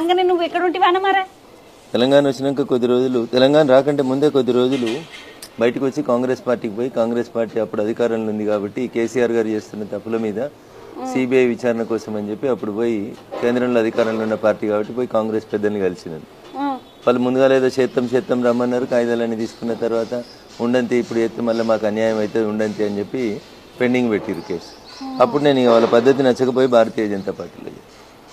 రాగానే నువ్వు ఎక్కడ ఉంటివానా మరే తెలంగాణ వచ్చినాక కొద్ది రోజులు తెలంగాణ రాకంటే ముందే కొద్ది రోజులు బయటకు వచ్చి కాంగ్రెస్ పార్టీకి పోయి కాంగ్రెస్ పార్టీ అప్పుడు అధికారంలో ఉంది కాబట్టి కేసీఆర్ గారు చేస్తున్న తప్పుల మీద సిబిఐ విచారణ కోసం అని చెప్పి అప్పుడు పోయి కేంద్రంలో అధికారంలో ఉన్న పార్టీ కాబట్టి పోయి కాంగ్రెస్ పెద్దల్ని కలిసినాను వాళ్ళు ముందుగా ఏదో చేత్తం చేత్తం రమ్మన్నారు కాగితాలన్నీ తీసుకున్న తర్వాత ఉండంతి ఇప్పుడు ఎత్తే మళ్ళీ మాకు అన్యాయం అయితే ఉండంతి అని చెప్పి పెండింగ్ పెట్టిరు కేసు అప్పుడు నేను ఇక వాళ్ళ పద్ధతి నచ్చకపోయి భారతీయ జనతా పార్టీలో చేరాను.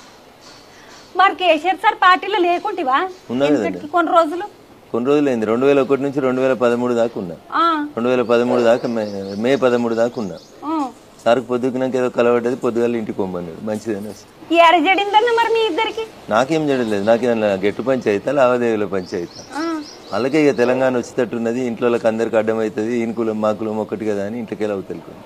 మరి కేసీఆర్ సార్ పార్టీలో లేకుంటివా ఉన్నా ఎందుకు కొన్ని రోజులు కొన్ని రోజులైంది రెండు వేల ఒకటి నుంచి రెండు వేల పదమూడు దాకా ఉన్నా ఆ, రెండు వేల పదమూడు దాకా మే మే పదమూడు దాకా ఉన్నా ఆ. సార్కు పొద్దుకున్నాక ఏదో కలవడ్డది పొద్దుగాల ఇంటికి పొమ్మన్నాడు మంచిదని వస్తే ఏడ జడిందన్న మరి మీ ఇద్దరికి నాకేం చేయలేదు నాకేం గెట్టు పంచాయతా లావాదేవీల పంచాయతా ఆ, అలాగే ఇక తెలంగాణ వచ్చేటట్టున్నది ఇంట్లో వాళ్ళకి అందరికి అడ్డమవుతుంది ఈయన కులం మా కులం ఒకటి కదా అని ఇంటికి వెళ్ళి అవుతుంది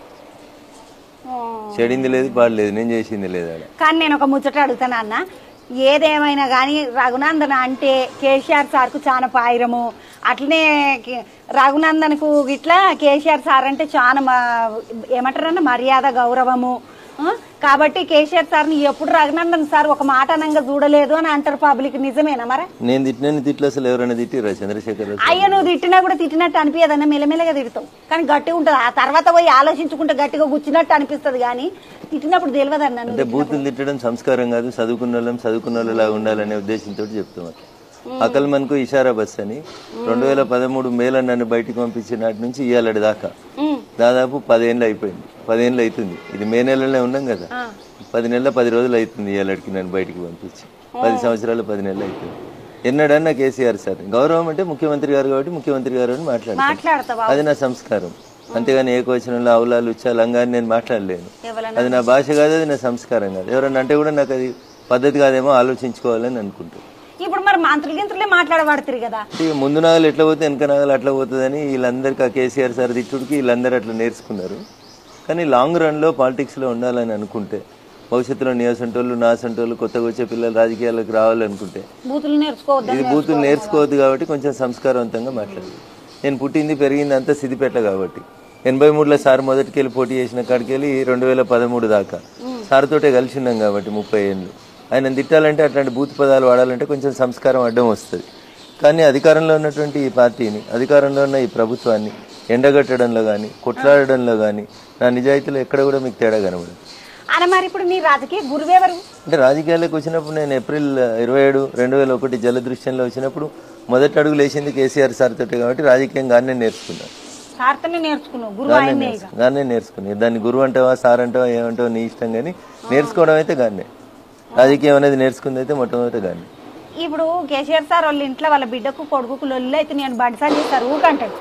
ఆ. చెడింది లేదు పాడలేదు నేను చేసింది లేదు ఆడ కానీ నేను ఒక ముచ్చట అడుగుతాను అన్న ఏదేమైనా కానీ రఘునందన్ అంటే కేసీఆర్ సార్కు చాలా పాయిరము అట్లనే కే- రఘునందన్కు ఇట్లా కేసీఆర్ సార్ అంటే చాలా మా- ఏమంటారన్న మర్యాద గౌరవము ఆ? కాబట్టి కేసీఆర్ సార్ని ఎప్పుడు రఘునందన్ సార్ ఒక మాట అనంగా చూడలేదు అని అంటారు పబ్లిక్ నిజమేనా మరి నేను తిట్టినని తిట్లు అసలు ఎవరైనా తిట్టిరా చంద్రశేఖర్ రావు? అయ్యో నువ్వు తిట్టినా కూడా తిట్టినట్టు అనిపించదన్న మెల్లమెల్లగా తిడతావు కానీ గట్టిగా ఉంటుంది ఆ తర్వాత పోయి ఆలోచించుకుంటే గట్టిగా గుచ్చినట్టు అనిపిస్తుంది కానీ తిట్టినప్పుడు తెలియదన్న నువ్వు అంటే బూతులు తిట్టడం సంస్కారం కాదు చదువుకున్న వాళ్ళం చదువుకున్న వాళ్ళలా ఉండాలనే ఉద్దేశంతో చెప్తాం అట్లా అకల్ మనకు ఇషారా బస్ అని రెండు వేల పదమూడు మేల నన్ను బయటికి పంపించిన నాటి నుంచి ఇవాళ దాకా ఉమ్. దాదాపు పదేళ్ళు అయిపోయింది పదేళ్ళు అవుతుంది ఇది మే నెలలోనే ఉన్నాం కదా పది నెలల పది రోజులు అవుతుంది ఇవాళకి నన్ను బయటికి పంపించి పది సంవత్సరాలు పది నెలలు అవుతుంది ఎన్నడన్నా కేసీఆర్ సార్ గౌరవం అంటే ముఖ్యమంత్రి గారు కాబట్టి ముఖ్యమంత్రి గారు అని మాట్లాడతాను మాట్లాడతావా అది నా సంస్కారం అంతేగాని ఏకవచనంలో అవులాలు ఉచ్చా లంగాని నేను మాట్లాడలేను ఎవరన్నా అది నా భాష కాదు అది నా సంస్కారం కాదు ఎవరన్నా అంటే కూడా నాకు అది పద్ధతి కాదేమో ఆలోచించుకోవాలని అనుకుంటాను ఇప్పుడు మరి మంత్రులు గింత్రులే మాట్లాడబడుతుంది కదా అంటే ఇక ముందు నాగలు ఎట్లా పోతే వెనక నాగలు అట్లా పోతుందని వీళ్ళందరికీ ఆ కేసీఆర్ సార్ తిట్టుడికి వీళ్ళందరూ అట్లా నేర్చుకున్నారు కానీ లాంగ్ రన్లో పాలిటిక్స్లో ఉండాలని అనుకుంటే భవిష్యత్తులో నీ అసంటోళ్ళు నా అసంటోళ్ళు కొత్తగా వచ్చే పిల్లలు రాజకీయాలకు రావాలనుకుంటే బూతులు నేర్చుకోవద్దని ఇది బూతులు నేర్చుకోవద్దు కాబట్టి కొంచెం సంస్కారవంతంగా మాట్లాడాలి నేను పుట్టింది పెరిగింది అంతా సిద్దిపేట కాబట్టి ఎనభై మూడులో సార్ మొదటికి వెళ్ళి పోటీ చేసిన కాడికి వెళ్ళి రెండు వేల పదమూడు దాకా సార్ తోటే కలిసి ఉన్నాం కాబట్టి ముప్పై ఏళ్ళు ఆయన తిట్టాలంటే అట్లాంటి బూత్ పదాలు వాడాలంటే కొంచెం సంస్కారం అడ్డం వస్తుంది కానీ అధికారంలో ఉన్నటువంటి ఈ పార్టీని అధికారంలో ఉన్న ఈ ప్రభుత్వాన్ని ఎండగట్టడంలో కానీ కొట్లాడడంలో కానీ నా నిజాయితీలో ఎక్కడ కూడా మీకు తేడా కనబడదు అని మరి ఇప్పుడు నీ రాజకీయ గురువెవరు అంటే రాజకీయాల్లోకి వచ్చినప్పుడు నేను ఏప్రిల్ ఇరవై ఏడు రెండు వేల ఒకటి జలదృశ్యంలో వచ్చినప్పుడు మొదటి అడుగులు వేసింది కేసీఆర్ సార్ తోటి కాబట్టి రాజకీయంగానే నేర్చుకున్నాను సార్తోనే నేర్చుకున్నావు గురువు ఆయన్నే ఇక గానే నేర్చుకున్నాను దాన్ని గురువు అంటావా సార్ అంటావా ఏమంటావా నీ ఇష్టం కానీ నేర్చుకోవడం అయితే గానే రాజకీయం అనేది నేర్చుకుంది అయితే మొట్టమొదటి గానే ఇప్పుడు కేసీఆర్ సార్ వాళ్ళ ఇంట్లో వాళ్ళ బిడ్డకు కొడుకు లొల్లి అయితే నేను బండిసారి చేస్తారు ఊకంటాడు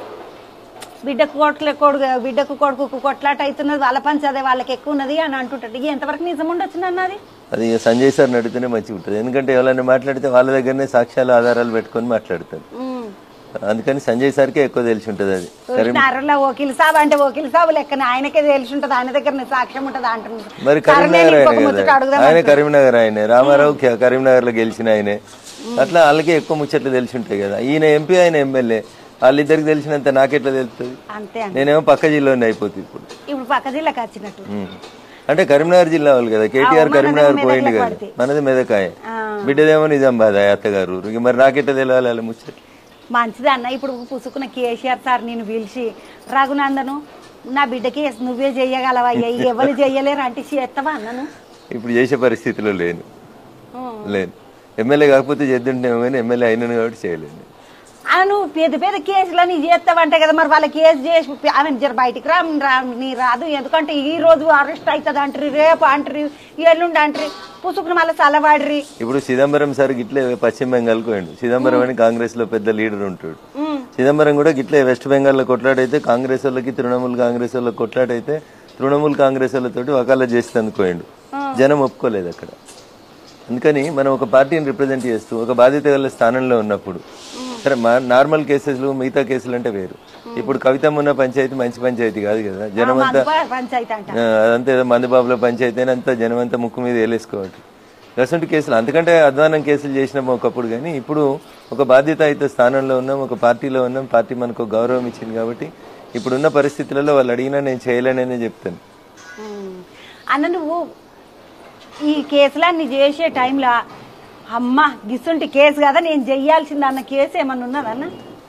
బిడ్డకు కొట్ల కొడుకు బిడ్డకు కొడుకు కొట్లాట అవుతున్నది వాళ్ళ పంచి అదే వాళ్ళకి ఎక్కువ ఉన్నది అని అంటుంటాడు ఇక ఎంతవరకు నిజం ఉండొచ్చు అన్నది అది ఇక సంజయ్ సార్ అడిగితేనే మంచిగా ఉంటుంది ఎందుకంటే ఎవరైనా మాట్లాడితే వాళ్ళ దగ్గరనే సాక్ష్యాలు ఆధారాలు పెట్టుకొని మాట్లాడతారు అందుకని సంజయ్ సార్కే ఎక్కువ తెలిసి ఉంటుంది అది చూసినారలో వకీల్ సాబ్ అంటే వకీల్ సాబ్ లెక్కన ఆయనకే తెలిసి ఉంటుంది ఆయన దగ్గర సాక్ష్యం ఉంటుంది అంటున్నారు మరి సరే, నేను కరీంనగర్ ఇంకొక ఆయన ముచ్చట కదా అడుగుదాం ఆయన కరీంనగర్ ఆయనే రామారావు క- కరీంనగర్ లో గెలిచిన ఆయనే అట్లా వాళ్ళకే ఎక్కువ ముచ్చట్లు తెలిసి ఉంటాయి కదా ఈయన ఎంపీ ఆయన ఎమ్మెల్యే వాళ్ళిద్దరికి తెలిసినంత నాకెట్లా తెలుస్తుంది అంతే అండి నేనేమో పక్క జిల్లాలోనే అయిపోతుంది ఇప్పుడు ఇప్పుడు పక్క జిల్లాకి వచ్చినట్టు ఉమ్. అంటే కరీంనగర్ జిల్లా వాళ్ళు కదా కేటీఆర్ కరీంనగర్ పోయింది కదా మనది మెదకాయ బిడ్డదేమో నిజామాబాద్ ఆ అత్తగారు ఇక మరి నాకెట్లా తెలియాలి వాళ్ళ ముచ్చట్లు మంచిది అన్న ఇప్పుడు పుసుకున్న కేసీఆర్ సార్ నేను పిలిచి రఘునందను నా బిడ్డకి నువ్వే చెయ్యగలవయ్యా ఎవరు చెయ్యలేరు అంటే చేస్తావా అన్నను ఇప్పుడు చేసే పరిస్థితిలో లేను లేను ఎమ్మెల్యే కాకపోతే చేద్దుంటేమో కానీ ఎమ్మెల్యే అయినాను కాబట్టి చేయలేను ఆ నువ్వు పెద్ద పెద్ద కేసులని చేస్తావంటే కదా మరి వాళ్ళ కేసు చేసి ఆమె జర బయటికి రా రా నీ రాదు ఎందుకంటే ఈ రోజు అరెస్ట్ అవుతుంది అంటారు రేపు అంటారు ఎల్లుండి అంటారు పుసుకుని మళ్ళీ చల్లవాడిరి ఇప్పుడు చిదంబరం సార్ గిట్లే పశ్చిమ బెంగాల్కు పోయిండు చిదంబరం అని కాంగ్రెస్ లో పెద్ద లీడర్ ఉంటాడు చిదంబరం కూడా గిట్లే వెస్ట్ బెంగాల్లో కొట్లాడైతే కాంగ్రెస్ వాళ్ళకి తృణమూల్ కాంగ్రెస్ వాళ్ళకి కొట్లాడైతే తృణమూల్ కాంగ్రెస్ వాళ్ళతోటి వకాల చేస్తే అనుకోండు జనం ఒప్పుకోలేదు అక్కడ అందుకని మనం ఒక పార్టీని రిప్రజెంట్ చేస్తూ ఒక బాధ్యత గల స్థానంలో ఉన్నప్పుడు సరే మా నార్మల్ కేసెస్లు మిగతా కేసులు అంటే వేరు ఇప్పుడు కవితమ్మ ఉన్న పంచాయతీ మంచి పంచాయతీ కాదు కదా జనం అంతా పంచాయతీ అంట ఆ, అదంతా ఏదో మందుబాబుల పంచాయతీ అని అంతా జనం అంతా ముక్కు మీద వేలేసుకోవాలి అసలు కేసులు అంతకంటే అధ్వానం కేసులు చేసినాం ఒకప్పుడు కానీ ఇప్పుడు ఒక బాధ్యత అయితే స్థానంలో ఉన్నాం ఒక పార్టీలో ఉన్నాం పార్టీ మనకు ఒక గౌరవం ఇచ్చింది కాబట్టి ఇప్పుడున్న పరిస్థితులలో వాళ్ళు అడిగినా నేను చేయలేననే చెప్తాను ఉమ్. అన్న నువ్వు ఈ కేసులన్నీ చేసే టైంలో అమ్మ గిసుంటి కేసు కదా నేను చెయ్యాల్సింది అన్న కేసు ఏమన్నా ఉన్నదన్న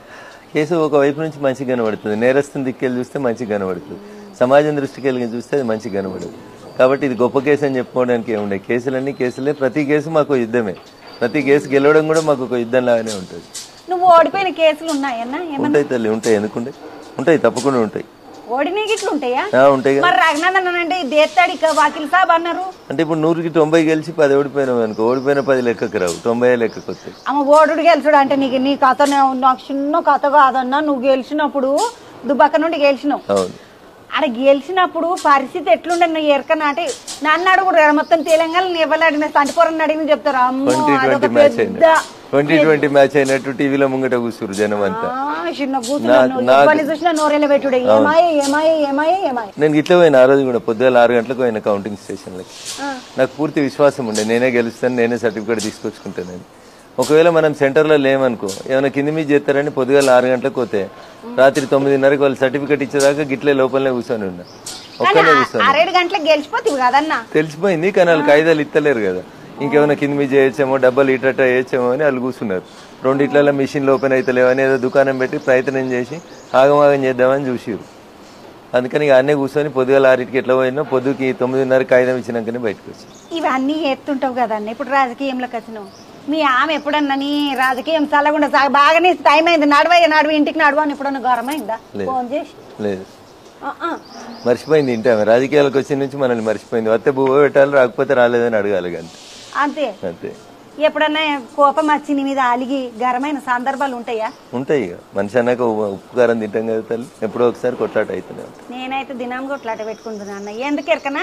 కేసు ఒక వైపు నుంచి మంచిగా కనబడుతుంది నేరస్తుని దిక్కెళ్ళి చూస్తే మంచిగా కనబడుతుంది సమాజం దృష్టికి వెళ్ళి చూస్తే అది మంచిగా కనబడదు కాబట్టి ఇది గొప్ప కేసు అని చెప్పుకోవడానికి ఏముండే కేసులన్నీ కేసులే ప్రతి కేసు మాకు యుద్ధమే ప్రతి కేసు గెలవడం కూడా మాకు ఒక యుద్ధం లాగానే ఉంటుంది నువ్వు ఓడిపోయిన కేసులు ఉన్నాయన్న ఏమన్నా ఉంటాయి తల్లి ఉంటాయి ఎందుకుంటే ఉంటాయి తప్పకుండా ఉంటాయి ఓడిన గిట్లు ఉంటాయా ఆ, ఉంటాయి కదా. మరి రఘునందన్ అంటే దేత్తాడు ఇక వాకిల్ సాబ్ అన్నారు అంటే ఇప్పుడు నూరుకి తొంభై గెలిచి పది ఓడిపోయినాం అనుకో ఓడిపోయిన పది లెక్కకు రావు తొంభై లెక్కకు వస్తాయి అమ్మ ఓడుడు గెలిచుడు అంటే నీకు నీ కథ నాకు చిన్న కథ కాదన్నా నువ్వు గెలిచినప్పుడు దుబ్బక్క నుండి గెలిచినావు అవును ఆడ గెలిచినప్పుడు పరిస్థితి ఎట్లుండే నువ్వు ఎరకనా అంటే నన్ను అడుగుడు కదా, మొత్తం తెలంగాణ ఎవరు అడిగిన సంటిపురం అడిగిన చెప్తారు అమ్మో ట్వంటీ అదొక ట్వంటీ మ్యాచ్ పెద్ద అయినట్టు ట్వంటీ ట్వంటీ మ్యాచ్ అయినట్టు టీవీలో ముంగట కూర్చురు జనం అంతా ఆ, చిన్న కూతురు నాకు- ఇవ్వని చూసినా నోరేళ్ళ పెట్టుడే ఏమాయ ఏమాయ ఏమాయ ఏమాయ నేను ఇట్లా పోయిన ఆ రోజు కూడా పొద్దున్న ఆరు గంటలకు పోయిన కౌంటింగ్ స్టేషన్లకి నాకు పూర్తి విశ్వాసం ఉండే నేనే గెలుస్తాను నేనే సర్టిఫికేట్ తీసుకొచ్చుకుంటానని ఒకవేళ మనం సెంటర్లో లేమనుకో ఏమైనా కింది మీద చేస్తారని పొద్దుగాల ఆరు గంటలకు పోతే రాత్రి తొమ్మిదిన్నరకు వాళ్ళు సర్టిఫికేట్ ఇచ్చేదాకా గిట్లే లోపలనే కూర్చొని ఉన్నా ఒక్కనే కూర్చొని ఆరేడు గంటలకు గెలిచిపోతావు కదన్నా తెలిసిపోయింది కానీ వాళ్ళు కాయిదాలు ఇస్తలేరు కదా ఇంకేమైనా కింది మీద చేయొచ్చేమో డబ్బలు ఇటట వేయచ్చేమో అని వాళ్ళు కూర్చున్నారు రెండు ఇట్ల మిషన్లు ఓపెన్ అవుతలేవని ఏదో దుకాణం పెట్టి ప్రయత్నం చేసి ఆగమాగం చేద్దామని చూసిరు అందుకని ఇక అన్నీ కూర్చొని పొద్దుగాల ఆరింటికి ఎట్లా పోయినా పొద్దుకి తొమ్మిదిన్నర కాగితం ఇచ్చినాకనే బయటకు వచ్చి ఇవన్నీ ఎత్తుంటావు కదన్న ఇప్పుడు రాజకీయంలోకి వచ్చినావు మీ ఆమె ఎప్పుడన్నా నీ రాజకీయం చల్లకుండా సాగ బాగానే టైం అయింది నడవయ్య నడువు ఇంటికి నడువు అని ఎప్పుడన్నా గౌరవమైందా లేదు. ఫోన్ చేసి లేదు ఆ, ఆ. మర్చిపోయింది ఇంటే ఆమె రాజకీయాలకు వచ్చిన నుంచి మనల్ని మర్చిపోయింది వస్తే బువ్వ పెట్టాలి రాకపోతే రాలేదని అడగాలి కానీ అంతే అంతే ఎప్పుడన్నా కోపం వచ్చి నీ మీద అలిగి గరమైన సందర్భాలు ఉంటాయా ఉంటాయి ఇక మనిషి అన్నాక ఉ- ఉప్పు కారం తింటాం కదా తల్లి ఎప్పుడో ఒకసారి కొట్లాట అవుతూనే ఉంటుంది నేనైతే దినం కొట్లాట పెట్టుకుంటున్నా అన్న ఎందుకు ఎరకనా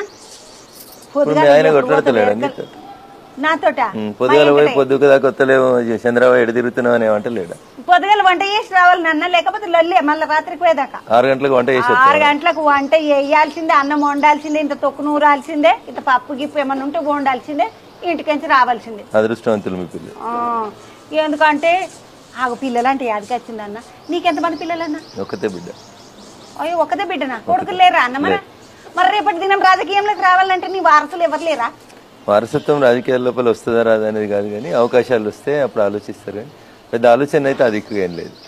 ఇప్పుడు మీ ఆయన కొట్లాడతలేడు నీతో నాతోట ఉమ్, పొద్దుగాల పోయి పొద్దుకు దాకా వస్తలేవు చంద్రబాబు ఎడ తిరుగుతున్నావు అని ఏమంటలేడా పొద్దుగల వంట చేసి రావాలి నన్న లేకపోతే లొల్లి మళ్ళీ రాత్రికి పోయేదాకా ఆరు గంటలకు వంట చేసి ఆరు గంటలకు వంట వేయాల్సిందే అన్నం వండాల్సిందే ఇంత తొక్కు నూరాల్సిందే ఇంత పప్పు గిప్పు ఏమన్నా ఉంటే వండాల్సిందే ఇంటికించి రావాల్సిందే అదృష్టవంతులు మీ పిల్లలు ఆ, ఎందుకంటే ఆగు పిల్లలు అంటే యాదికి వచ్చింది అన్న నీకెంతమంది పిల్లలన్న ఒక్కతే బిడ్డ అయ్యో ఒకదే బిడ్డనా కొడుకులు లేరా అన్న మరి మరి రేపటి దినం రాజకీయంలోకి రావాలంటే నీ వారసులు ఎవరు లేరా వారసత్వం రాజకీయాల లోపల వస్తుందా రాదా అనేది కాదు కానీ అవకాశాలు వస్తే అప్పుడు ఆలోచిస్తారు కానీ పెద్ద ఆలోచన అయితే అది ఎక్కువ ఏం లేదు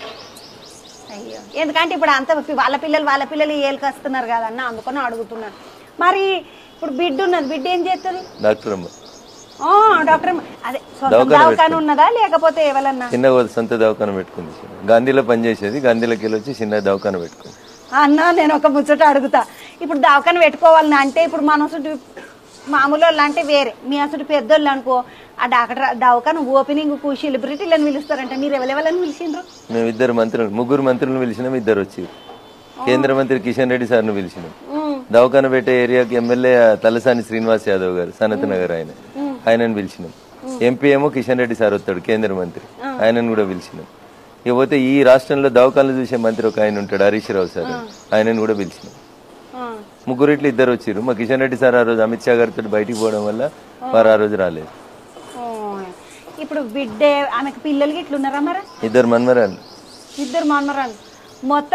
అయ్యో ఎందుకంటే ఇప్పుడు అంత వాళ్ళ పిల్లలు వాళ్ళ పిల్లలు ఏళ్ళకి వస్తున్నారు కదన్న అందుకని అడుగుతున్నాను మరి ఇప్పుడు బిడ్డ ఉన్నది బిడ్డ ఏం చేస్తుంది డాక్టర్ అమ్మ ఆ, డాక్టర్ అదే సొంత దవాఖాన దవాఖాన ఉన్నదా లేకపోతే ఎవరన్నా చిన్న సొంత దవాఖాన పెట్టుకుంది గాంధీలో పనిచేసేది గాంధీలోకి వెళ్ళి వచ్చి చిన్న దవాఖాన పెట్టుకుంది అన్న నేను ఒక ముచ్చట అడుగుతా ఇప్పుడు దవాఖాన పెట్టుకోవాలని అంటే ఇప్పుడు మన అసలు మామూలు వాళ్ళు అంటే వేరే మీ అసలు పెద్దోళ్ళు అనుకో ఆ డాక్టర్ దవాఖాన ఓపెనింగ్ కు సెలబ్రిటీలను పిలుస్తారంట మీరు ఎవరెవరని పిలిచిండ్రు మేము ఇద్దరు మంత్రులు ముగ్గురు మంత్రులను పిలిచినాం ఇద్దరు వచ్చి కేంద్ర మంత్రి కిషన్ రెడ్డి సార్ను పిలిచినాం దవాఖాన పెట్టే ఏరియాకి ఎమ్మెల్యే తలసాని శ్రీనివాస్ యాదవ్ గారు సనత్ నగర్ ఆయన ఆయనను పిలిచినాం ఎంపీ ఏమో కిషన్ రెడ్డి సార్ వస్తాడు కేంద్ర మంత్రి ఆయనను కూడా పిలిచినాం ఇకపోతే ఈ రాష్ట్రంలో దవాఖానలు చూసే మంత్రి ఒక ఆయన ఉంటాడు హరీష్ రావు సార్ ఆయనను కూడా పిలిచినాం ఆ, ముగ్గురు ఇట్లా ఇద్దరు వచ్చిర్రు మా కిషన్ రెడ్డి సార్ ఆ రోజు అమిత్ షా గారితో బయటికి పోవడం వల్ల వారు ఆ రోజు రాలేదు ఆ. ఇప్పుడు బిడ్డ ఆమెకు పిల్లలకి ఇట్లున్నారా మరి ఇద్దరు మన్మరాలు ఇద్దరు మనమరాలు మొత్తం